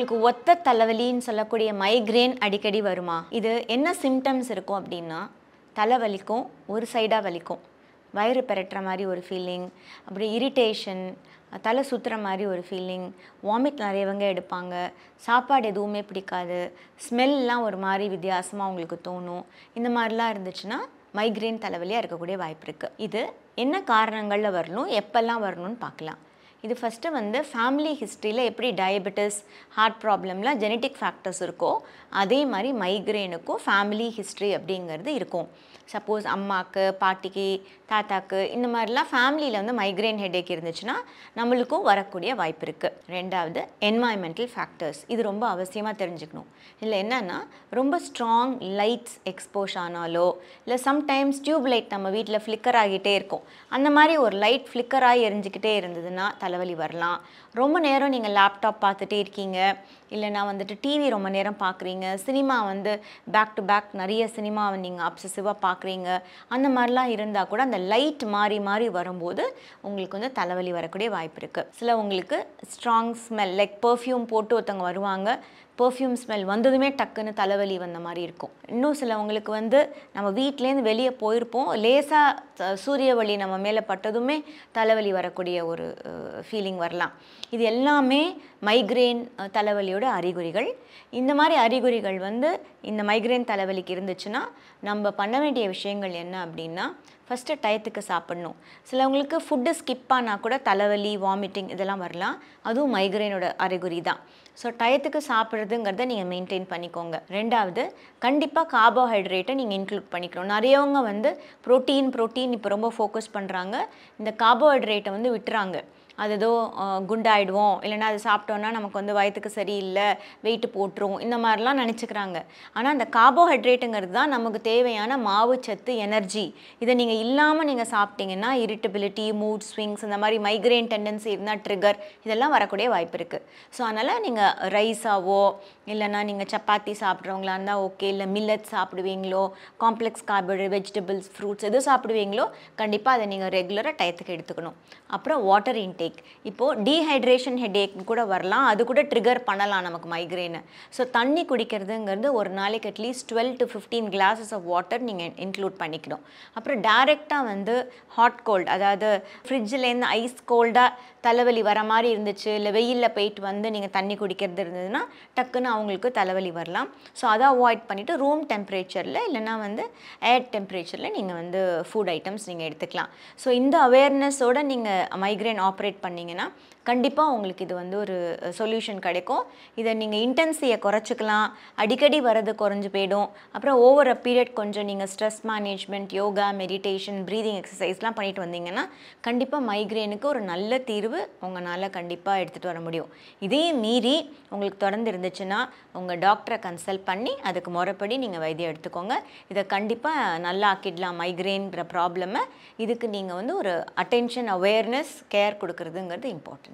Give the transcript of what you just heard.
உங்களுக்கு ஒத்த தலைவலின்னு சொல்லக்கூடிய மைக்ரேன் அடிக்கடி வருமா இது என்ன சிம்டம்ஸ் இருக்கும் அப்படின்னா தலை வலிக்கும் ஒரு சைடாக வலிக்கும் வயிறு பெரட்டுற மாதிரி ஒரு ஃபீலிங் அப்படி இரிட்டேஷன் தலை சுற்றுற மாதிரி ஒரு ஃபீலிங் வாமிட் நிறையவங்க எடுப்பாங்க சாப்பாடு எதுவுமே பிடிக்காது ஸ்மெல்லாம் ஒரு மாதிரி வித்தியாசமாக உங்களுக்கு தோணும் இந்த மாதிரிலாம் இருந்துச்சுன்னா மைக்ரேன் தலைவலியாக இருக்கக்கூடிய வாய்ப்பு இருக்குது இது என்ன காரணங்களில் வரணும் எப்பெல்லாம் வரணும்னு பார்க்கலாம் இது ஃபஸ்ட்டு வந்து ஃபேமிலி ஹிஸ்ட்ரியில் எப்படி டயபெட்டிஸ் ஹார்ட் ப்ராப்ளம்லாம் ஜெனட்டிக் ஃபேக்டர்ஸ் இருக்கோ அதே மாதிரி மைக்ரேனுக்கும் ஃபேமிலி ஹிஸ்ட்ரி அப்படிங்கிறது இருக்கும் சப்போஸ் அம்மாவுக்கு பாட்டிக்கு தாத்தாக்கு இந்த மாதிரிலாம் ஃபேமிலியில் வந்து மைக்ரேன் ஹெடேக் இருந்துச்சுன்னா நம்மளுக்கும் வரக்கூடிய வாய்ப்பு இருக்குது ரெண்டாவது என்வாயன்மெண்டல் ஃபேக்டர்ஸ் இது ரொம்ப அவசியமாக தெரிஞ்சுக்கணும் இதில் என்னென்னா ரொம்ப ஸ்ட்ராங் லைட்ஸ் எக்ஸ்போஸ் ஆனாலோ இல்லை சம்டைம்ஸ் டியூப் லைட் நம்ம வீட்டில் ஃப்ளிக்கர் ஆகிட்டே இருக்கும் அந்த மாதிரி ஒரு லைட் ஃப்ளிக்கர் ஆகி எரிஞ்சிக்கிட்டே இருந்ததுன்னா தலைவலி வரலாம் ரொம்ப நேரம் நீங்கள் லேப்டாப் பார்த்துட்டே இருக்கீங்க இல்லைனா வந்துட்டு டிவி ரொம்ப நேரம் பார்க்குறீங்க சினிமா வந்து பேக் டு பேக் நிறைய சினிமாவை நீங்கள் அப்சசிவாக பார்க்குறீங்க அந்த மாதிரிலாம் இருந்தால் கூட அந்த லைட் மாறி மாறி வரும்போது உங்களுக்கு வந்து தலைவலி வரக்கூடிய வாய்ப்பு இருக்குது சில உங்களுக்கு ஸ்ட்ராங் ஸ்மெல் லைக் பெர்ஃப்யூம் போட்டு ஒருத்தவங்க வருவாங்க பெர்ஃப்யூம் ஸ்மெல் வந்ததுமே டக்குன்னு தலைவலி வந்த மாதிரி இருக்கும் இன்னும் சிலவங்களுக்கு வந்து நம்ம வீட்லேருந்து வெளியே போயிருப்போம் லேசாக சூரிய ஒளி நம்ம மேலே பட்டதுமே தலைவலி வரக்கூடிய ஒரு ஃபீலிங் வரலாம் இது எல்லாமே மைக்ரேன் தலைவலியோட அறிகுறிகள் இந்த மாதிரி அறிகுறிகள் வந்து இந்த மைக்ரேன் தலைவலிக்கு இருந்துச்சுன்னா நம்ம பண்ண வேண்டிய விஷயங்கள் என்ன அப்படின்னா ஃபஸ்ட்டு டயத்துக்கு சாப்பிடணும் சிலவங்களுக்கு ஃபுட்டு ஸ்கிப் ஆனால் கூட தலைவலி வாமிட்டிங் இதெல்லாம் வரலாம் அதுவும் மைக்ரேனோட அறிகுறி தான் ஸோ டயத்துக்கு சாப்பிட்றதுங்கிறத நீங்கள் மெயின்டைன் பண்ணிக்கோங்க ரெண்டாவது கண்டிப்பாக கார்போஹைட்ரேட்டை நீங்கள் இன்க்ளூட் பண்ணிக்கணும் நிறையவங்க வந்து ப்ரோட்டீன் ப்ரோட்டீன் இப்போ ரொம்ப ஃபோக்கஸ் பண்ணுறாங்க இந்த கார்போஹைட்ரேட்டை வந்து விட்டுறாங்க அது ஏதோ அஹ், குண்டாயிடுவோம் இல்லைன்னா அது சாப்பிட்டோன்னா நமக்கு வந்து வயிற்றுக்கு சரியில்லை வெயிட் போட்டுரும் இந்த மாதிரிலாம் நினச்சிக்கிறாங்க ஆனால் அந்த கார்போஹைட்ரேட்டுங்கிறது தான் நமக்கு தேவையான மாவு சத்து எனர்ஜி இதை நீங்கள் இல்லாமல் நீங்கள் சாப்பிட்டீங்கன்னா இரிட்டபிலிட்டி மூட் ஸ்விங்ஸ் இந்த மாதிரி மைக்ரேன் டெண்டன்சி இருந்தால் ட்ரிகர் இதெல்லாம் வரக்கூடிய வாய்ப்பு இருக்குது ஸோ அதனால் நீங்கள் ரைஸாவோ இல்லைன்னா நீங்கள் சப்பாத்தி சாப்பிட்றவங்களா இருந்தால் ஓகே இல்லை மில்லட் சாப்பிடுவீங்களோ காம்ப்ளெக்ஸ் கார்போஹைட்ரேட் வெஜிடபிள்ஸ் ஃப்ரூட்ஸ் எது சாப்பிடுவீங்களோ கண்டிப்பாக அதை நீங்கள் ரெகுலராக டயத்துக்கு எடுத்துக்கணும் அப்புறம் வாட்டர் இன்டேக் இப்போது டீஹைட்ரேஷன் ஹெடேக் கூட வரலாம் அது கூட ட்ரிகர் பண்ணலாம் நமக்கு மைக்ரேனு ஸோ தண்ணி குடிக்கிறதுங்கிறது ஒரு நாளைக்கு at least twelve to fifteen glasses of water நீங்கள் இன்க்ளூட் பண்ணிக்கணும் அப்புறம் டைரெக்டாக வந்து ஹாட் கோல்ட் அதாவது ஃப்ரிட்ஜிலேருந்து ஐஸ் கோல்டாக தலைவலி வர மாதிரி இருந்துச்சு இல்லை வெயிலில் போயிட்டு வந்து நீங்கள் தண்ணி குடிக்கிறது இருந்ததுன்னா டக்குன்னு அவங்களுக்கு தலைவலி வரலாம் ஸோ அதை அவாய்ட் பண்ணிவிட்டு ரூம் டெம்பரேச்சரில் இல்லைன்னா வந்து ஏர் டெம்பரேச்சரில் நீங்கள் வந்து ஃபுட் ஐட்டம்ஸ் நீங்கள் எடுத்துக்கலாம் ஸோ இந்த அவேர்னஸோடு நீங்கள் மைக்ரேன் ஆப்ரேட் பண்ணிங்கன்னா கண்டிப்பாக உங்களுக்கு இது வந்து ஒரு சொல்யூஷன் கிடைக்கும் இதை நீங்கள் இன்டென்சியை குறைச்சிக்கலாம் அடிக்கடி வர்றது குறைஞ்சு போயிடும் அப்புறம் ஓவர் அ பீரியட் கொஞ்சம் நீங்கள் stress management yoga meditation breathing எக்ஸசைஸ்லாம் பண்ணிட்டு வந்தீங்கன்னா கண்டிப்பாக மைக்ரேனுக்கு ஒரு நல்ல தீர்வு உங்களால் கண்டிப்பாக எடுத்துகிட்டு வர முடியும் இதையும் மீறி உங்களுக்கு தொடர்ந்து இருந்துச்சுன்னா உங்கள் டாக்டரை கன்சல்ட் பண்ணி அதுக்கு முறைப்படி நீங்கள் வைத்தியம் எடுத்துக்கோங்க இதை கண்டிப்பாக நல்லா ஆக்கிடலாம் மைக்ரேன்கிற ப்ராப்ளமை இதுக்கு நீங்கள் வந்து ஒரு அட்டென்ஷன் அவேர்னஸ் கேர் கொடுக்கறதுங்கிறது இம்பார்ட்டன்ட்